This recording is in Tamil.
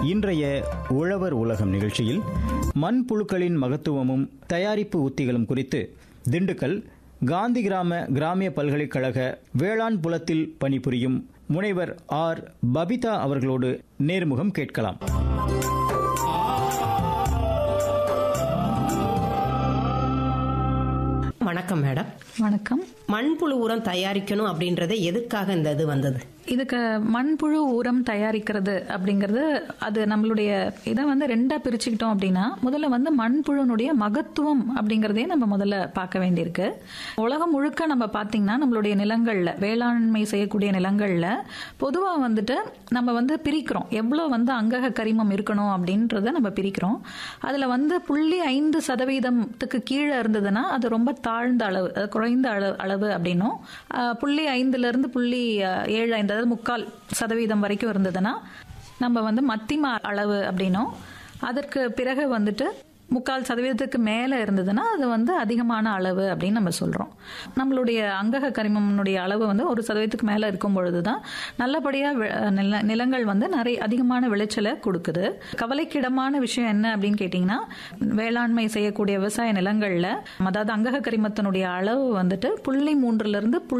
இன்றைய உழவர் உலகம் நிகழ்ச்சியில் மண்புழுக்களின் மகத்துவமும் தயாரிப்பு உத்திகளும் குறித்து திண்டுக்கல் காந்தி கிராம கிராமிய பல்கலைக்கழக வேளாண் புலத்தில் பணிபுரியும் முனைவர் ஆர் பபிதா அவர்களோடு நேர்முகம் கேட்கலாம் வணக்கம் மேடம் வணக்கம் மண்புழு உரம் தயாரிக்கணும் அப்படின்றத எதுக்காக இந்த இது வந்தது இதுக்கு மண்புழு உரம் தயாரிக்கிறது அப்படிங்கிறது அது நம்மளுடைய இதை வந்து ரெண்டா பிரிச்சுக்கிட்டோம் அப்படின்னா முதல்ல வந்து மண்புழுனுடைய மகத்துவம் அப்படிங்கிறதே நம்ம முதல்ல பார்க்க வேண்டியிருக்கு உலகம் முழுக்க நம்ம பார்த்தீங்கன்னா நம்மளுடைய நிலங்கள்ல வேளாண்மை செய்யக்கூடிய நிலங்கள்ல பொதுவாக வந்துட்டு நம்ம வந்து பிரிக்கிறோம் எவ்வளோ வந்து அங்கக கரிமம் இருக்கணும் அப்படின்றத நம்ம பிரிக்கிறோம் அதில் வந்து புள்ளி ஐந்து சதவீதத்துக்கு கீழே இருந்ததுன்னா அது ரொம்ப தாழ்ந்த அளவு அது குறைந்த அளவு அளவு அப்படின்னும் ஆஹ் புள்ளி ஐந்துல இருந்து புள்ளி ஆஹ் ஏழு ஐந்து அதாவது முக்கால் சதவீதம் வரைக்கும் இருந்ததுன்னா நம்ம வந்து மத்திம அளவு அப்படின்னும் அதற்கு பிறகு வந்துட்டு முக்கால் சதவீதத்துக்கு மேலே இருந்ததுன்னா அது வந்து அதிகமான அளவு அப்படின்னு நம்ம சொல்கிறோம் நம்மளுடைய அங்கக கரிமனுடைய அளவு வந்து ஒரு சதவீதத்துக்கு மேலே இருக்கும் பொழுது தான் நல்லபடியாக நில நிலங்கள் வந்து நிறைய அதிகமான விளைச்சலை கொடுக்குது கவலைக்கிடமான விஷயம் என்ன அப்படின்னு கேட்டிங்கன்னா வேளாண்மை செய்யக்கூடிய விவசாய நிலங்களில் அதாவது அங்கக கரிமத்தினுடைய அளவு வந்துட்டு புள்ளி மூன்றுலேருந்து